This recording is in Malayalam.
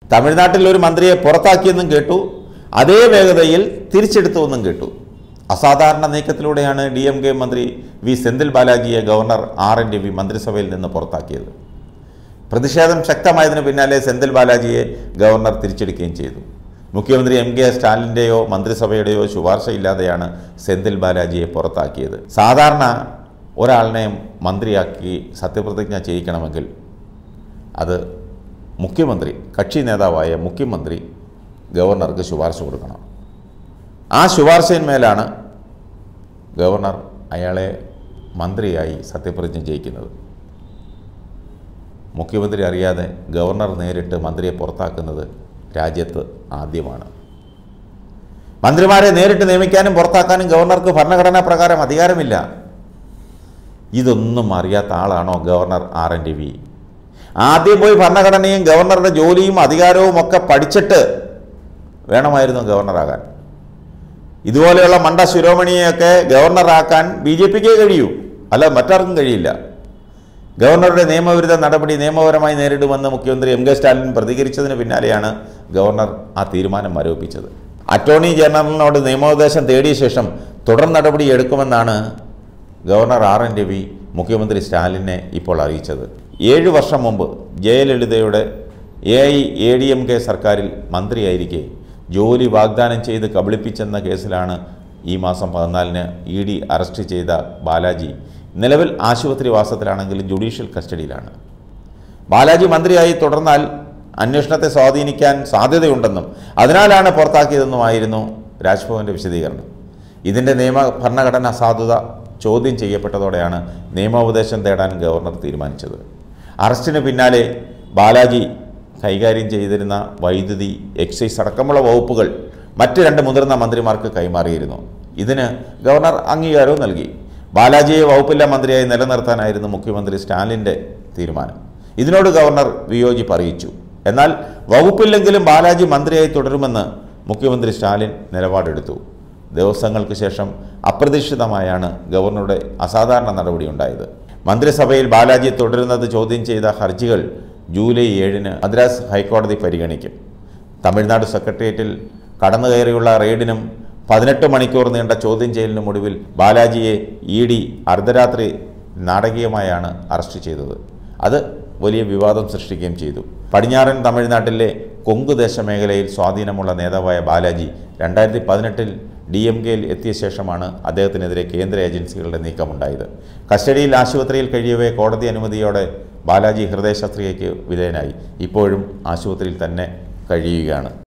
തമിഴ്നാട്ടിൽ ഒരു മന്ത്രിയെ പുറത്താക്കിയെന്നും കേട്ടു അതേ വേഗതയിൽ തിരിച്ചെടുത്തുവെന്നും കേട്ടു അസാധാരണ നീക്കത്തിലൂടെയാണ് ഡി എം കെ മന്ത്രി വി സെന്തിൽ ബാലാജിയെ ഗവർണർ ആർ എൻ രവി മന്ത്രിസഭയിൽ നിന്ന് പുറത്താക്കിയത് പ്രതിഷേധം ശക്തമായതിനു പിന്നാലെ സെന്തിൽ ബാലാജിയെ ഗവർണർ തിരിച്ചെടുക്കുകയും ചെയ്തു മുഖ്യമന്ത്രി എം കെ സ്റ്റാലിൻ്റെയോ മന്ത്രിസഭയുടെയോ ശുപാർശയില്ലാതെയാണ് സെന്തിൽ ബാലാജിയെ പുറത്താക്കിയത് സാധാരണ ഒരാളിനെ മന്ത്രിയാക്കി സത്യപ്രതിജ്ഞ ചെയ്യിക്കണമെങ്കിൽ അത് മുഖ്യമന്ത്രി കക്ഷി നേതാവായ മുഖ്യമന്ത്രി ഗവർണർക്ക് ശുപാർശ കൊടുക്കണം ആ ശുപാർശയിന്മേലാണ് ഗവർണർ അയാളെ മന്ത്രിയായി സത്യപ്രതിജ്ഞ ചെയ്യിക്കുന്നത് മുഖ്യമന്ത്രി അറിയാതെ ഗവർണർ നേരിട്ട് മന്ത്രിയെ പുറത്താക്കുന്നത് രാജ്യത്ത് ആദ്യമാണ് മന്ത്രിമാരെ നേരിട്ട് നിയമിക്കാനും പുറത്താക്കാനും ഗവർണർക്ക് ഭരണഘടനാ പ്രകാരം അധികാരമില്ല ഇതൊന്നും അറിയാത്ത ആളാണോ ഗവർണർ ആർ എൻ രവി ആദ്യം പോയി ഭരണഘടനയും ഗവർണറുടെ ജോലിയും അധികാരവും ഒക്കെ പഠിച്ചിട്ട് വേണമായിരുന്നു ഗവർണറാകാൻ ഇതുപോലെയുള്ള മണ്ട ശിരോമണിയെയൊക്കെ ഗവർണറാക്കാൻ ബി ജെ പിക്കേ കഴിയൂ അല്ല മറ്റാർക്കും കഴിയില്ല ഗവർണറുടെ നിയമവിരുദ്ധ നടപടി നിയമപരമായി നേരിടുമെന്ന് മുഖ്യമന്ത്രി എം കെ സ്റ്റാലിൻ പ്രതികരിച്ചതിന് പിന്നാലെയാണ് ഗവർണർ ആ തീരുമാനം മരവിപ്പിച്ചത് അറ്റോർണി ജനറലിനോട് നിയമോപദേശം തേടിയ ശേഷം തുടർ നടപടി എടുക്കുമെന്നാണ് ഗവർണർ ആർ എൻ രവി മുഖ്യമന്ത്രി സ്റ്റാലിനെ ഇപ്പോൾ അറിയിച്ചത് ഏഴ് വർഷം മുമ്പ് ജയലളിതയുടെ A I A D M K സർക്കാരിൽ മന്ത്രിയായിരിക്കെ ജോലി വാഗ്ദാനം ചെയ്ത് കബളിപ്പിച്ചെന്ന കേസിലാണ് ഈ മാസം പതിനാലിന് ഇ ഡി അറസ്റ്റ് ചെയ്ത ബാലാജി നിലവിൽ ആശുപത്രി വാസത്തിലാണെങ്കിലും ജുഡീഷ്യൽ കസ്റ്റഡിയിലാണ് ബാലാജി മന്ത്രിയായി തുടർന്നാൽ അന്വേഷണത്തെ സ്വാധീനിക്കാൻ സാധ്യതയുണ്ടെന്നും അതിനാലാണ് പുറത്താക്കിയതെന്നുമായിരുന്നു രാജ്ഭവന്റെ വിശദീകരണം ഇതിൻ്റെ നിയമ ഭരണഘടനാ സാധുത ചോദ്യം ചെയ്യപ്പെട്ടതോടെയാണ് നിയമോപദേശം തേടാൻ ഗവർണർ തീരുമാനിച്ചത് അറസ്റ്റിന് പിന്നാലെ ബാലാജി കൈകാര്യം ചെയ്തിരുന്ന വൈദ്യുതി എക്സൈസ് അടക്കമുള്ള വകുപ്പുകൾ മറ്റ് രണ്ട് മുതിർന്ന മന്ത്രിമാർക്ക് കൈമാറിയിരുന്നു ഇതിന് ഗവർണർ അംഗീകാരവും നൽകി ബാലാജിയെ വകുപ്പില്ലാ മന്ത്രിയായി നിലനിർത്താനായിരുന്നു മുഖ്യമന്ത്രി സ്റ്റാലിൻ്റെ തീരുമാനം ഇതിനോട് ഗവർണർ വിയോജിപ്പ് അറിയിച്ചു എന്നാൽ വകുപ്പില്ലെങ്കിലും ബാലാജി മന്ത്രിയായി തുടരുമെന്ന് മുഖ്യമന്ത്രി സ്റ്റാലിൻ നിലപാടെടുത്തു ദിവസങ്ങൾക്ക് ശേഷം അപ്രതീക്ഷിതമായാണ് ഗവർണറുടെ അസാധാരണ നടപടിയുണ്ടായത് മന്ത്രിസഭയിൽ ബാലാജി തുടരുന്നത് ചോദ്യം ചെയ്ത ഹർജികൾ ജൂലൈ ഏഴിന് മദ്രാസ് ഹൈക്കോടതി പരിഗണിക്കും തമിഴ്നാട് സെക്രട്ടേറിയറ്റിൽ കടന്നുകയറിയുള്ള റെയ്ഡിനും പതിനെട്ട് മണിക്കൂർ നീണ്ട ചോദ്യം ചെയ്യലിനും ഒടുവിൽ ബാലാജിയെ ഇ ഡി അർദ്ധരാത്രി നാടകീയമായാണ് അറസ്റ്റ് ചെയ്തത് അത് വലിയ വിവാദം സൃഷ്ടിക്കുകയും ചെയ്തു പടിഞ്ഞാറൻ തമിഴ്നാട്ടിലെ കൊങ്കു ദേശമേഖലയിൽ സ്വാധീനമുള്ള നേതാവായ ബാലാജി രണ്ടായിരത്തി പതിനെട്ടിൽ ഡി എം കെയിൽ എത്തിയ ശേഷമാണ് അദ്ദേഹത്തിനെതിരെ കേന്ദ്ര ഏജൻസികളുടെ നീക്കമുണ്ടായത് കസ്റ്റഡിയിൽ ആശുപത്രിയിൽ കഴിയവേ കോടതി അനുമതിയോടെ ബാലാജി ഹൃദയ ശസ്ത്രക്രിയയ്ക്ക് വിധേയനായി ഇപ്പോഴും ആശുപത്രിയിൽ തന്നെ കഴിയുകയാണ്